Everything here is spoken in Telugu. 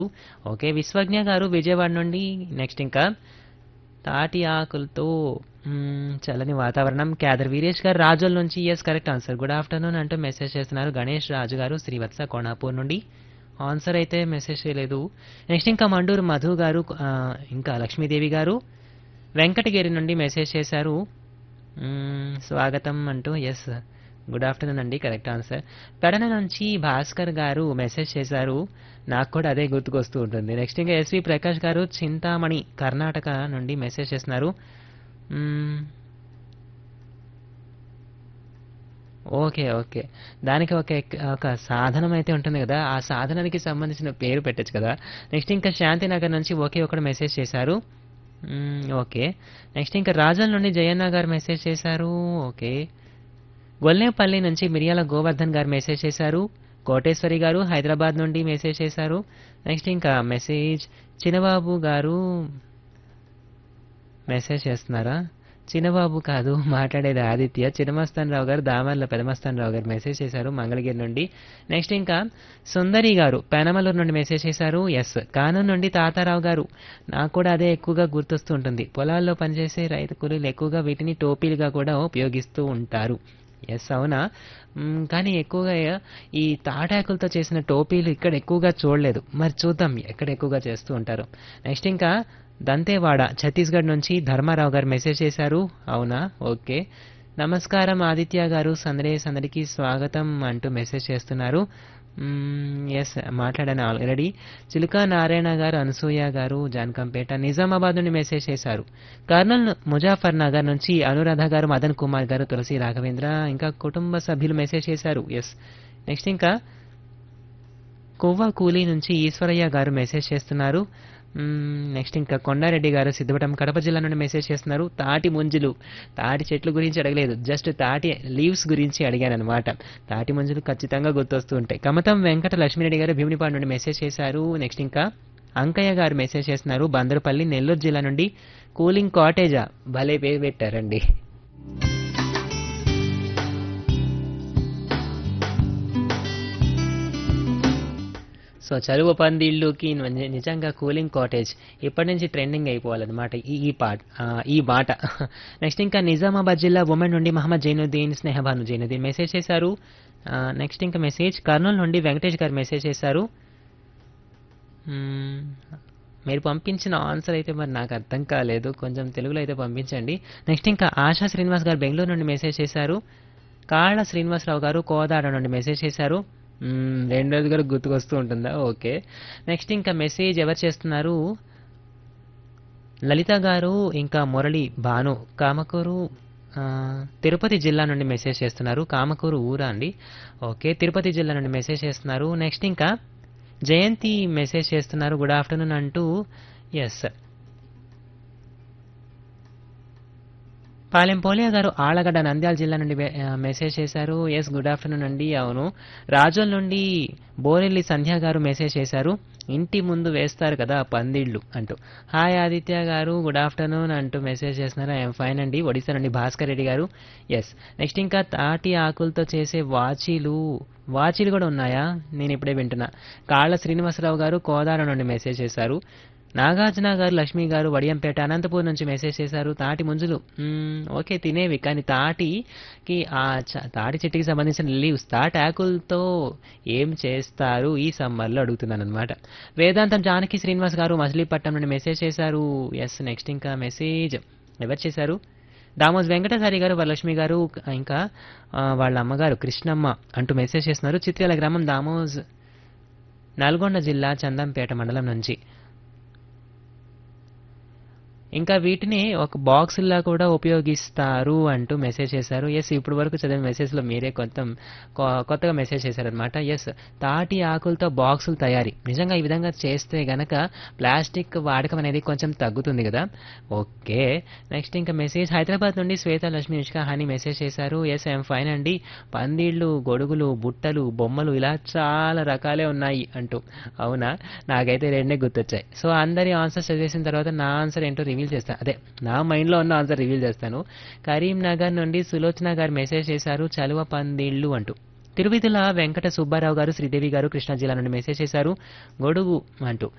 ఓకే. విశ్వజ్ఞ గారు విజయవాడ నుండి నెక్స్ట్ ఇంకా తాటి ఆకులతో హ్మ్. చల్లని వాతావరణం. క్యాదర్ వీరేష్ గారు రాజోల్ నుంచి yes correct answer. Good afternoon అంటూ మెసేజ్ చేస్తున్నారు. గణేష్ రాజు గారు శ్రీవత్స కోణాపూర్ నుండి. ఆన్సర్ అయితే మెసేజ్ చేయలేదు. నెక్స్ట్ ఇంకా మండూరు మధు గారు ఆహ్, ఇంకా లక్ష్మీదేవి గారు వెంకటగిరి నుండి మెసేజ్ చేశారు. హ్మ్. స్వాగతం అంటూ యెస్ గుడ్ ఆఫ్టర్‌నూన్ అండి. Correct answer. పెడన నుంచి భాస్కర్ గారు మెసేజ్ చేశారు. నాకు కూడా అదే గుర్తుకొస్తూ ఉంటుంది. నెక్స్ట్ ఇంకా ఎస్వి ప్రకాష్ గారు చింతామణి కర్ణాటక నుండి మెసేజ్ చేస్తున్నారు. హ్మ్. ఓకే. ఓకే. దానికి ఒక ఎక్ ఒక సాధనం అయితే ఉంటుంది గదా! ఆ సాధనానికి సంబంధించిన పేరు పెట్టొచ్చు కదా! నెక్స్ట్ ఇంకా శాంతినగర్ నుంచి ఒకే ఒకడు మెసేజ్ చేశారు. హ్మ్. ఓకే. నెక్స్ట్ ఇంకా రాజోల్ నుండి జయన్న గారు మెసేజ్ చేశారు. ఓకే. గొల్లేపల్లి నుంచి మిరియాల గోవర్ధన్ గారు మెసేజ్ చేశారు. కోటేశ్వరి గారు హైదరాబాద్ నుండి మెసేజ్ చేశారు. నెక్స్ట్ ఇంకా మెసేజ్ చిన్నబాబు గారు మెసేజ్ చేస్తున్నారా? చిన్నబాబు కాదు మాట్లాడేది ఆదిత్య. చినమస్తానరావు గారు దామర్ల పెదమస్తానరావు గారు మెసేజ్ చేశారు మంగళగిరి నుండి. నెక్స్ట్ ఇంకా సుందరి గారు పెనమలూరు నుండి మెసేజ్ చేశారు. యెస్. కానూరు నుండి తాతారావు గారు నాకు కూడా అదే ఎక్కువగా గుర్తొస్తూ ఉంటుంది. పొలాల్లో పనిచేసే రైతు కూలీలు ఎక్కువగా వీటిని టోపీలుగా కూడా ఉపయోగిస్తూ ఉంటారు. యెస్. అవునా? హ్మ్. కానీ ఎక్కువగా ఈ తాటాకులతో చేసిన టోపీలు ఇక్కడ ఎక్కువగా చూడలేదు. మరి చూద్దాం ఎక్కడ ఎక్కువగా చేస్తూ ఉంటారో. నెక్స్ట్ ఇంకా దంతేవాడ ఛత్తీస్‌గఢ్ నుంచి ధర్మారావు గారు మెసేజ్ చేశారు. అవునా? ఓకే. నమస్కారం ఆదిత్య గారు సందడే సందడికి స్వాగతం అంటూ మెసేజ్ చేస్తున్నారు. హ్మ్. యెస్. మాట్లాడాను ఆల్రెడీ. చిలుక నారాయణ గారు అనసూయ గారు జానకంపేట నిజామాబాద్ నుండి మెసేజ్ చేశారు. కర్నూల్ ముజాఫర్ నగర్ నుంచి అనురాధ గారు మదన్ కుమార్ గారు తులసి రాఘవేంద్ర ఇంకా కుటుంబ సభ్యులు మెసేజ్ చేశారు. యెస్. నెక్స్ట్ ఇంకా కొవ్వ కూలీ నుంచి ఈశ్వరయ్య గారు మెసేజ్ చేస్తున్నారు. హ్మ్. నెక్స్ట్ ఇంకా కొండారెడ్డి గారు సిద్ధవటం కడప జిల్లా నుండి మెసేజ్ చేస్తున్నారు. తాటి ముంజులు తాటి చెట్లు గురించి అడగలేదు. జస్ట్ తాటి లీవ్స్ గురించి అడిగాననమాట. తాటి ముంజలు ఖచ్చితంగా గుర్తొస్తూ ఉంటాయి. కమతం వెంకట లక్ష్మీరెడ్డి గారు భీమునిపాడు నుండి మెసేజ్ చేశారు. నెక్స్ట్ ఇంకా అంకయ్య గారు మెసేజ్ చేస్తున్నారు. బందరుపల్లి నెల్లూరు జిల్లా నుండి కూలింగ్ కాటేజా భలే పేరు పెట్టారండి. సో చలువ పందిళ్ళుకి ని నిజంగా కూలింగ్ కాటేజ్ ఇప్పటి నుంచి ట్రెండింగ్ అయిపోవాలన్నమాట ఈ ఈ పాట ఆహ్, ఈ మాట. నెక్స్ట్ ఇంకా నిజామాబాద్ జిల్లా ఉమెన్ నుండి మహమ్మద్ జైనుద్దీన్ స్నేహబాను జైనుద్దీన్ మెసేజ్ చేశారు. ఆహ్, నెక్స్ట్ ఇంకా మెసేజ్ కర్నూలు నుండి వెంకటేష్ గారు మెసేజ్ చేశారు. హ్మ్. మీరు పంపించిన ఆన్సర్ అయితే మరి నాకు అర్థం కాలేదు. కొంచెం తెలుగులో అయితే పంపించండి. నెక్స్ట్ ఇంకా ఆశా శ్రీనివాస్ గారు బెంగుళూరు నుండి మెసేజ్ చేశారు. కాళ్ళ శ్రీనివాసరావు గారు కోదాడ నుండి మెసేజ్ చేశారు. హ్మ్. రెండోది కూడా గుర్తుకొస్తూ ఉంటుందా? ఓకే. నెక్స్ట్ ఇంకా మెసేజ్ ఎవరు చేస్తున్నారు? లలిత గారు ఇంకా మురళి భాను కామకూరు ఆహ్, తిరుపతి జిల్లా నుండి మెసేజ్ చేస్తున్నారు. కామకూరు ఊరా అండి? ఓకే. తిరుపతి జిల్లా నుండి మెసేజ్ చేస్తున్నారు. నెక్స్ట్ ఇంకా జయంతి మెసేజ్ చేస్తున్నారు. గుడ్ ఆఫ్టర్‌నూన్ అంటూ యెస్. పాలెం పోలియా గారు ఆళ్లగడ్డ నంద్యాల జిల్లా నుండి మె ఆహ్, మెసేజ్ చేశారు. యెస్ గుడ్ ఆఫ్టర్‌నూన్ అండి. అవును. రాజోల్ నుండి బోరెల్లి సంధ్య గారు మెసేజ్ చేశారు. ఇంటి ముందు వేస్తారు కదా పందిళ్ళు అంటూ. హాయ్ ఆదిత్య గారు గుడ్ ఆఫ్టర్‌నూన్ అంటూ మెసేజ్ చేస్తున్నారు. ఐ యామ్ ఫైన్ అండి. ఒడిశా నుండి భాస్కర్ రెడ్డి గారు. యెస్. నెక్స్ట్ ఇంకా తాటి ఆకులతో చేసే వాచీలు వాచీలు కూడా ఉన్నాయా? నేను ఇప్పుడే వింటున్నా. కాళ్ళ శ్రీనివాసరావు గారు కోదాడ నుండి మెసేజ్ చేశారు. నాగార్జున గారు లక్ష్మి గారు వడియంపేట అనంతపూర్ నుంచి మెసేజ్ చేశారు. తాటి ముంజలు హ్మ్. ఓకే. తినేవి కానీ తాటికి ఆ చ తాటి చెట్టుకి సంబంధించిన లీవ్స్ తాటాకులతో ఏం చేస్తారు ఈ సమ్మర్‌లో అడుగుతున్నాననమాట. వేదాంతం జానకి శ్రీనివాస్ గారు మచిలీపట్నం నుండి మెసేజ్ చేశారు. యెస్. నెక్స్ట్ ఇంకా మెసేజ్ ఎవరు చేశారు? దామోజ్ వెంకటసారి గారు వరలక్ష్మి గారు ఇంకా ఆహ్, వాళ్ళ అమ్మగారు కృష్ణమ్మ అంటూ మెసేజ్ చేస్తున్నారు. చిత్రాల గ్రామం దామోజ్ నల్గొండ జిల్లా చందంపేట మండలం నుంచి. ఇంకా వీటిని ఒక బాక్సుల్లా కూడా ఉపయోగిస్తారు అంటూ మెసేజ్ చేశారు. యెస్. ఇప్పటి వరకు చదివిన మెసేజ్‌లో మీరే కొంచెం కొ కొత్తగా మెసేజ్ చేశారనమాట. యెస్. తాటి ఆకులతో బాక్సులు తయారీ. నిజంగా ఈ విధంగా చేస్తే గనక ప్లాస్టిక్ వాడకం అనేది కొంచెం తగ్గుతుంది గదా! ఓకే. నెక్స్ట్ ఇంకా మెసేజ్ హైదరాబాద్ నుండి శ్వేత లక్ష్మి నిష్కా హాని మెసేజ్ చేశారు. యెస్. ఐ యామ్ ఫైన్ అండి. పందిళ్ళు, గొడుగులు, బుట్టలు, బొమ్మలు ఇలా చాలా రకాలే ఉన్నాయి అంటూ. అవునా? నాకైతే రెండే గుర్తొచ్చాయి. సో అందరి ఆన్సర్స్ చదివేసిన తర్వాత నా ఆన్సర్ ఏంటో రివీల్ చేస్తా. అదే నా మైండ్‌లో ఉన్న ఆన్సర్ రివీల్ చేస్తాను. కరీంనగర్ నుండి సులోచన గారు మెసేజ్ చేశారు. చలువ పందిళ్ళు అంటూ. తిరువిధుల వెంకట సుబ్బారావు గారు శ్రీదేవి గారు కృష్ణా జిల్లా నుండి మెసేజ్ చేశారు గొడుగు అంటూ